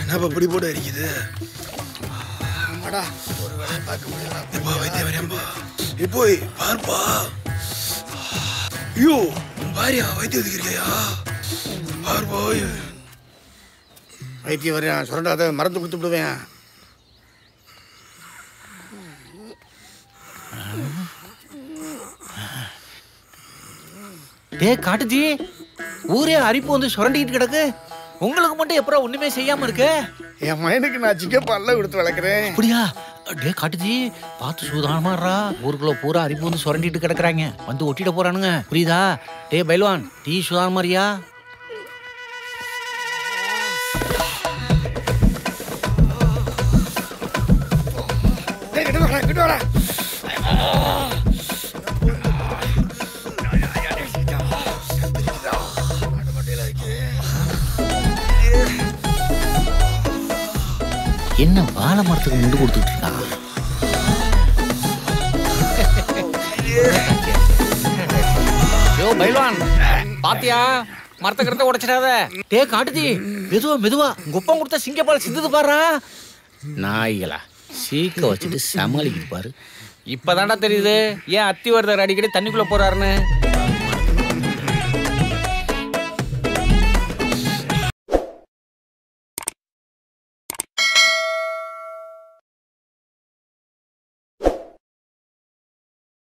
என்னப்பா பிடி போட்டு அடிக்குது அடா ஒரு வேலையை பார்க்க முடியல எப்பா வைத்தியம் வரையம்பா இப்போ பார்ப்பா ஐயோ பாரியா வைத்தியம் ஒதுக்கிறியா பார்ப்பா வைத்தியம் வரையா சுரண்டாத மறந்து கொடுத்து விடுவேன் டே காட்டுஜி ஊரே அரிப்பு வந்து சுரண்டிக்கிட்டு கிடக்கு உங்களுக்கு மட்டும் எப்பறம் ஒண்ணுமே செய்யாம இருக்கு என் மயனுக்கு நான் சிக்கன் பால்ல கொடுத்து வளர்க்குறேன் அப்படியா டே காட்டுஜி பார்த்து சூதானமாடுறா ஊருக்குள்ள பூரா அரிப்பு வந்து சுரண்டிட்டு கிடக்குறாங்க வந்து ஒட்டிட போறானுங்க புரியுதா டே பைல்வான் டீ சுதானமாரியா டேய், கிட்ட வாடா, கிட்ட வாடா. என்ன வாழை மரத்துக்கு முண்டு கொடுத்துட்டு இருக்கான் யோ பைல்வான் பாத்தியா மரத்த கிரத்த உடைச்சிடாத டே காட்டுதி மெதுவா மெதுவா குப்பம் கொடுத்த சிங்கப்பால் சிந்தது பாரு நாய்களா சீக்க வச்சுட்டு சமாளிக்குது பாரு இப்பதான்டா தெரியுது ஏன் அத்தி வருதார் அடிக்கடி தண்ணிக்குள்ள போறாருன்னு